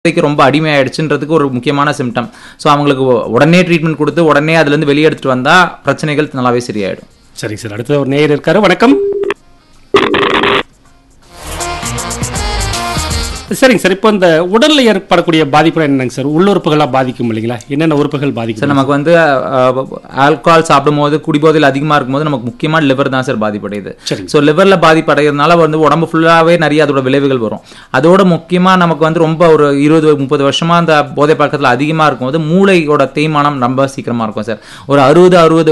போதைக்கு ரொம்ப அடிமையாயிடுச்சுன்றதுக்கு ஒரு முக்கியமான சிம்டம் ஸோ அவங்களுக்கு உ- உடனே ட்ரீட்மெண்ட் கொடுத்து உடனே அதுலேருந்து வெளியே எடுத்துட்டு வந்தா பிரச்சனைகள் நல்லாவே சரியாயிடும் சரிங்க சார் அடுத்து ஒரு நேயர் இருக்காரு வணக்கம் சரிங்க சார் இப்போ இந்த உடல்ல ஏற்படக்கூடிய பாதிப்புகள் என்னங்க சார் உள்ளுறுப்புகளா பாதிக்கும் இல்லைங்களா என்னென்ன உறுப்புகள் சார் பாதிக்கும் நமக்கு வந்து ஆல்கஹால் சாப்பிடும்போது குடிபோதையில் அதிகமாக இருக்கும்போது நமக்கு முக்கியமாக லிவர் தான் சார் பாதிப்படையுது சரிங்க ஸோ லிவரில் பாதிப்படைகிறதுனால வந்து உடம்பு ஃபுல்லாகவே நிறைய அதோட விளைவுகள் வரும் அதோட முக்கியமாக நமக்கு வந்து ரொம்ப ஒரு இருபது முப்பது வருஷமா அந்த போதை பழக்கத்தில் அதிகமாக இருக்கும்போது மூளையோட தேய்மானம் ரொம்ப சீக்கிரமாக இருக்கும் சார் ஒரு அறுபது அறுபது